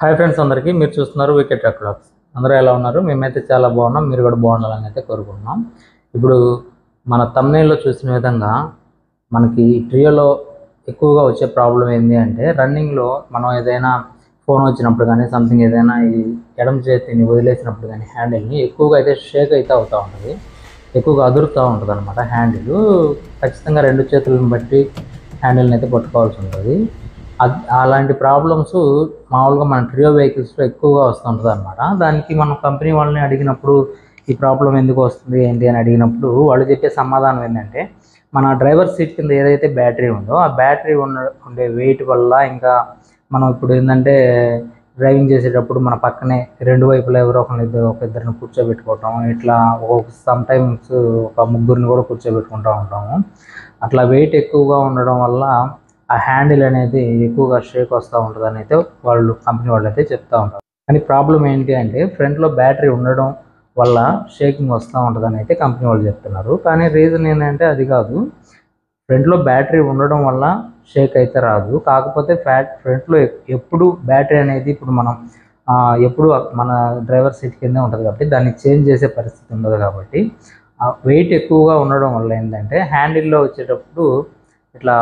hi friends అందరికీ మీరు చూస్తున్నారు వికెట్ ట్రక్ బ్లాగ్స్ అందరూ ఎలా ఉన్నారు మేమైతే చాలా బాగున్నాం మీరు కూడా బాగుండాలని అయితే కోరుకుంటున్నాం ఇప్పుడు మన తమ్నేల్లో చూసిన విధంగా మనకి ట్రియోలో ఎక్కువగా వచ్చే ప్రాబ్లం ఏంటి అంటే రన్నింగ్లో మనం ఏదైనా ఫోన్ వచ్చినప్పుడు కానీ సంథింగ్ ఏదైనా ఈ ఎడమ చేతిని వదిలేసినప్పుడు కానీ హ్యాండిల్ని ఎక్కువగా అయితే షేక్ అయితే అవుతూ ఉంటుంది ఎక్కువగా అదురుతూ ఉంటుంది అనమాట హ్యాండిల్ ఖచ్చితంగా రెండు చేతులను బట్టి హ్యాండిల్ని అయితే పట్టుకోవాల్సి ఉంటుంది అద్- అలాంటి ప్రాబ్లమ్స్ మామూలుగా మన ట్రియో వెహికల్స్లో ఎక్కువగా వస్తుంటుంది అనమాట దానికి మనం కంపెనీ వాళ్ళని అడిగినప్పుడు ఈ ప్రాబ్లం ఎందుకు వస్తుంది ఏంటి అని అడిగినప్పుడు వాళ్ళు చెప్పే సమాధానం ఏంటంటే మన డ్రైవర్ సీట్ కింద ఏదైతే బ్యాటరీ ఉందో ఆ బ్యాటరీ ఉన్న ఉండే వెయిట్ వల్ల ఇంకా మనం ఇప్పుడు ఏంటంటే డ్రైవింగ్ చేసేటప్పుడు మన పక్కనే రెండు వైపులా ఎవరో ఒకరిని ఇద్దరు ఒక ఇద్దరిని కూర్చోబెట్టుకోవటం ఇట్లా ఒక సమ్ టైమ్స్ ఒక ముగ్గురిని కూడా కూర్చోబెట్టుకుంటూ ఉంటాము అట్లా వెయిట్ ఎక్కువగా ఉండడం వల్ల ఆ హ్యాండిల్ అనేది ఎక్కువగా షేక్ వస్తూ ఉంటుంది అని అయితే వాళ్ళు కంపెనీ వాళ్ళు అయితే చెప్తూ ఉంటారు కానీ ప్రాబ్లం ఏంటి అంటే ఫ్రంట్లో బ్యాటరీ ఉండడం వల్ల షేకింగ్ వస్తూ ఉంటుందని అయితే కంపెనీ వాళ్ళు చెప్తున్నారు కానీ రీజన్ ఏంటంటే అది కాదు ఫ్రంట్లో బ్యాటరీ ఉండడం వల్ల షేక్ అయితే రాదు కాకపోతే ఫ్యాట్ ఫ్రంట్లో ఎప్పుడు బ్యాటరీ అనేది ఇప్పుడు మనం ఆ, ఎప్పుడు మన డ్రైవర్ సీట్ కిందే ఉంటుంది కాబట్టి దాన్ని చేంజ్ చేసే పరిస్థితి ఉండదు కాబట్టి వెయిట్ ఎక్కువగా ఉండడం వల్ల ఏంటంటే హ్యాండిల్లో వచ్చేటప్పుడు ఇట్లా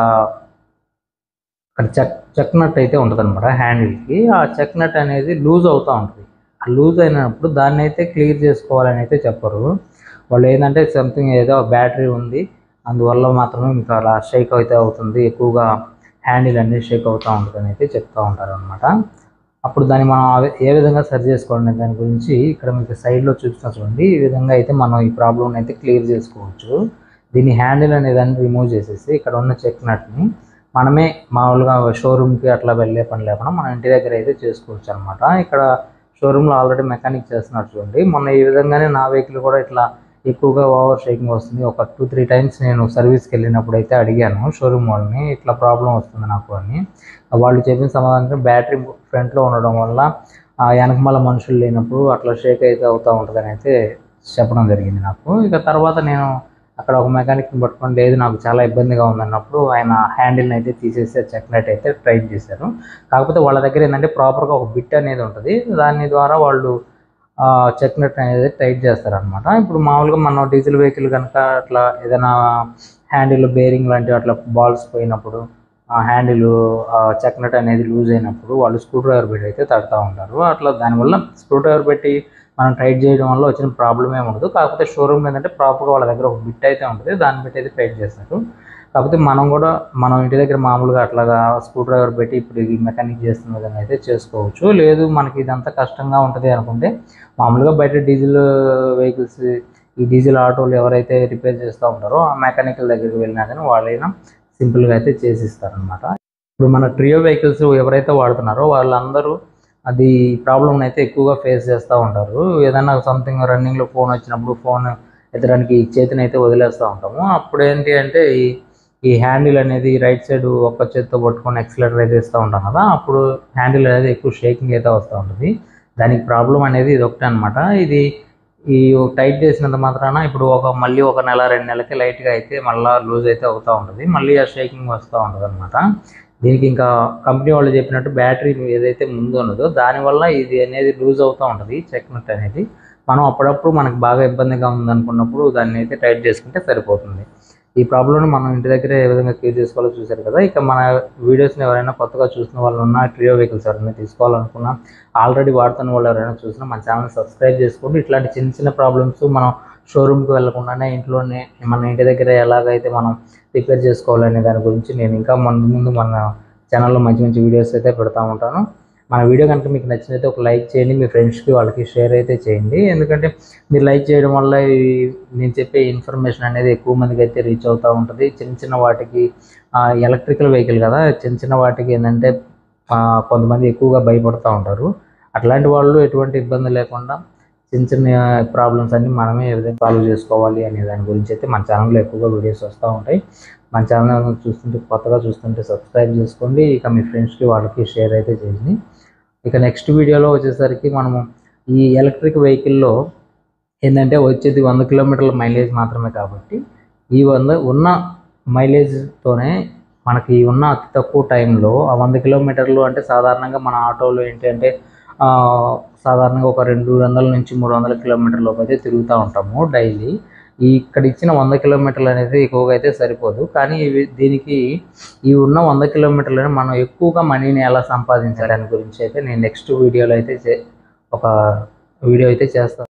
అక్కడ చెక్ చెక్ నట్ అయితే ఉంటుంది అనమాట హ్యాండిల్కి ఆ చెక్ నట్ అనేది లూజ్ అవుతూ ఉంటుంది ఆ లూజ్ అయినప్పుడు దాన్ని అయితే క్లియర్ చేసుకోవాలని అయితే చెప్పరు వాళ్ళు ఏంటంటే సంథింగ్ ఏదో బ్యాటరీ ఉంది అందువల్ల మాత్రమే మీకు అలా షేక్ అయితే అవుతుంది ఎక్కువగా హ్యాండిల్ అనేది షేక్ అవుతూ ఉంటుంది అని అయితే చెప్తూ ఉంటారు అనమాట అప్పుడు దాన్ని మనం ఆ- ఏ విధంగా సరి చేసుకోవాలనే దాని గురించి ఇక్కడ మీకు సైడ్లో చూపిస్తున్నా చూడండి ఈ విధంగా అయితే మనం ఈ ప్రాబ్లమ్ అయితే క్లియర్ చేసుకోవచ్చు దీన్ని హ్యాండిల్ అనే దాన్ని రిమూవ్ చేసేసి ఇక్కడ ఉన్న చెక్ నట్ని మనమే మామూలుగా షోరూమ్కి అట్లా వెళ్ళే పని లేకుండా మన ఇంటి దగ్గర అయితే చేసుకోవచ్చు అనమాట ఇక్కడ షోరూంలో ఆల్రెడీ మెకానిక్ చేస్తున్నారు చూడండి మొన్న ఈ విధంగానే నా వెహికల్ కూడా ఇట్లా ఎక్కువగా ఓవర్ షేకింగ్ వస్తుంది ఒక టూ త్రీ టైమ్స్ నేను సర్వీస్కి వెళ్ళినప్పుడు అయితే అడిగాను షోరూమ్ వాళ్ళని ఇట్లా ప్రాబ్లం వస్తుంది నాకు అని వాళ్ళు చెప్పిన సమాధానం బ్యాటరీ ఫ్రంట్లో ఉండడం వల్ల ఆ వెనకమాల మనుషులు లేనప్పుడు అట్లా షేక్ అయితే అవుతూ ఉంటుందని అయితే చెప్పడం జరిగింది నాకు ఇక తర్వాత నేను అక్కడ ఒక మెకానిక్ని పట్టుకొని లేదు నాకు చాలా ఇబ్బందిగా ఉందన్నప్పుడు ఆయన హ్యాండిల్ని అయితే తీసేసి చెక్ నట్ అయితే టైట్ చేశారు కాకపోతే వాళ్ళ దగ్గర ఏంటంటే ప్రాపర్గా ఒక బిట్ అనేది ఉంటుంది దాని ద్వారా వాళ్ళు చెక్ నట్ అనేది టైట్ చేస్తారనమాట ఇప్పుడు మామూలుగా మనం డీజిల్ వెహికల్ కనుక అట్లా ఏదైనా హ్యాండిల్ బేరింగ్ లాంటివి అట్లా బాల్స్ పోయినప్పుడు ఆ హ్యాండిల్ చెక్ నట్ అనేది లూజ్ అయినప్పుడు వాళ్ళు స్క్రూ డ్రైవర్ పెట్టి అయితే తడుతూ ఉంటారు అట్లా దానివల్ల స్క్రూ డ్రైవర్ పెట్టి మనం టైట్ చేయడం వల్ల వచ్చిన ప్రాబ్లం ఏమి ఉండదు కాకపోతే షోరూమ్ ఏంటంటే ప్రాపర్గా వాళ్ళ దగ్గర ఒక బిట్ అయితే ఉంటుంది దాన్ని పెట్టి అయితే టైట్ చేస్తారు కాకపోతే మనం కూడా మనం ఇంటి దగ్గర మామూలుగా అట్లాగా స్క్రూ డ్రైవర్ పెట్టి ఇప్పుడు ఈ మెకానిక్ చేస్తున్న విధంగా అయితే చేసుకోవచ్చు లేదు మనకి ఇదంతా కష్టంగా ఉంటుంది అనుకుంటే మామూలుగా బయట డీజిల్ వెహికల్స్ ఈ డీజిల్ ఆటోలు ఎవరైతే రిపేర్ చేస్తూ ఉంటారో ఆ మెకానికల్ దగ్గరికి వెళ్ళినా కానీ వాళ్ళైనా సింపుల్గా అయితే చేసిస్తారనమాట ఇప్పుడు మన ట్రియో వెహికల్స్ ఎవరైతే వాడుతున్నారో వాళ్ళందరూ అది ప్రాబ్లమ్ అయితే ఎక్కువగా ఫేస్ చేస్తూ ఉంటారు ఏదైనా సంథింగ్ రన్నింగ్లో ఫోన్ వచ్చినప్పుడు ఫోన్ ఎత్తడానికి ఈ చేతిని అయితే వదిలేస్తూ ఉంటాము అప్పుడు ఏంటి అంటే ఈ ఈ హ్యాండిల్ అనేది రైట్ సైడ్ ఒక్క చేతితో పట్టుకొని ఎక్సలేటర్ అయితే ఇస్తూ ఉంటాం కదా అప్పుడు హ్యాండిల్ అనేది ఎక్కువ షేకింగ్ అయితే వస్తూ ఉంటుంది దానికి ప్రాబ్లం అనేది ఇది ఒకటే అనమాట ఇది ఈ టైట్ చేసినంత మాత్రాన ఇప్పుడు ఒక మళ్ళీ ఒక నెల రెండు నెలలకి లైట్గా అయితే మళ్ళీ లూజ్ అయితే అవుతూ ఉంటుంది మళ్ళీ ఆ షేకింగ్ వస్తూ ఉంటుంది అనమాట దీనికి ఇంకా కంపెనీ వాళ్ళు చెప్పినట్టు బ్యాటరీ ఏదైతే ముందు ఉన్నదో దానివల్ల ఇది అనేది లూజ్ అవుతూ ఉంటుంది చెక్ నట్ అనేది మనం అప్పుడప్పుడు మనకు బాగా ఇబ్బందిగా ఉందనుకున్నప్పుడు దాన్ని అయితే టైట్ చేసుకుంటే సరిపోతుంది ఈ ప్రాబ్లమ్ని మనం ఇంటి దగ్గర ఏ విధంగా క్లియర్ చేసుకోవాలో చూశారు కదా ఇక మన వీడియోస్ని ఎవరైనా కొత్తగా చూసిన వాళ్ళు ఉన్నా ట్రియో వెహికల్స్ ఎవరైనా తీసుకోవాలనుకున్నా ఆల్రెడీ వాడుతున్న వాళ్ళు ఎవరైనా చూసినా మన ఛానల్ సబ్స్క్రైబ్ చేసుకోండి ఇట్లాంటి చిన్న చిన్న ప్రాబ్లమ్స్ మనం షోరూమ్కి వెళ్ళకుండానే ఇంట్లోనే మన ఇంటి దగ్గర ఎలాగైతే మనం రిపేర్ చేసుకోవాలనే దాని గురించి నేను ఇంకా ముందు ముందు మన ఛానల్లో మంచి మంచి వీడియోస్ అయితే పెడతా ఉంటాను మన వీడియో కనుక మీకు నచ్చినైతే ఒక లైక్ చేయండి మీ ఫ్రెండ్స్కి వాళ్ళకి షేర్ అయితే చేయండి ఎందుకంటే మీరు లైక్ చేయడం వల్ల ఈ నేను చెప్పే ఇన్ఫర్మేషన్ అనేది ఎక్కువ మందికి అయితే రీచ్ అవుతూ ఉంటుంది చిన్న చిన్న వాటికి ఎలక్ట్రికల్ వెహికల్ కదా చిన్న చిన్న వాటికి ఏంటంటే ఆ, కొంతమంది ఎక్కువగా భయపడుతూ ఉంటారు అట్లాంటి వాళ్ళు ఎటువంటి ఇబ్బంది లేకుండా చిన్న చిన్న ప్రాబ్లమ్స్ అన్ని మనమే ఏ విధంగా సాల్వ్ చేసుకోవాలి అనే దాని గురించి అయితే మన ఛానల్లో ఎక్కువగా వీడియోస్ వస్తూ ఉంటాయి మన ఛానల్ చూస్తుంటే కొత్తగా చూస్తుంటే సబ్స్క్రైబ్ చేసుకోండి ఇక మీ ఫ్రెండ్స్కి వాళ్ళకి షేర్ అయితే చేయండి ఇక నెక్స్ట్ వీడియోలో వచ్చేసరికి మనము ఈ ఎలక్ట్రిక్ వెహికల్లో ఏంటంటే వచ్చేది వంద కిలోమీటర్ల మైలేజ్ మాత్రమే కాబట్టి ఈ వంద ఉన్న మైలేజ్తోనే మనకి ఉన్న అతి తక్కువ టైంలో ఆ వంద కిలోమీటర్లు అంటే సాధారణంగా మన ఆటోలో ఏంటి అంటే ఆ, సాధారణంగా ఒక రెండు వందల నుంచి మూడు వందల కిలోమీటర్ల లోపు అయితే తిరుగుతూ ఉంటాము డైలీ ఈ ఇక్కడ ఇచ్చిన వంద కిలోమీటర్లు అనేది ఎక్కువగా అయితే సరిపోదు కానీ ఇవి దీనికి ఈ ఉన్న వంద కిలోమీటర్లను మనం ఎక్కువగా మనీని ఎలా సంపాదించాలి దాని గురించి అయితే నేను నెక్స్ట్ వీడియోలో అయితే చే- ఒక వీడియో అయితే చేస్తాను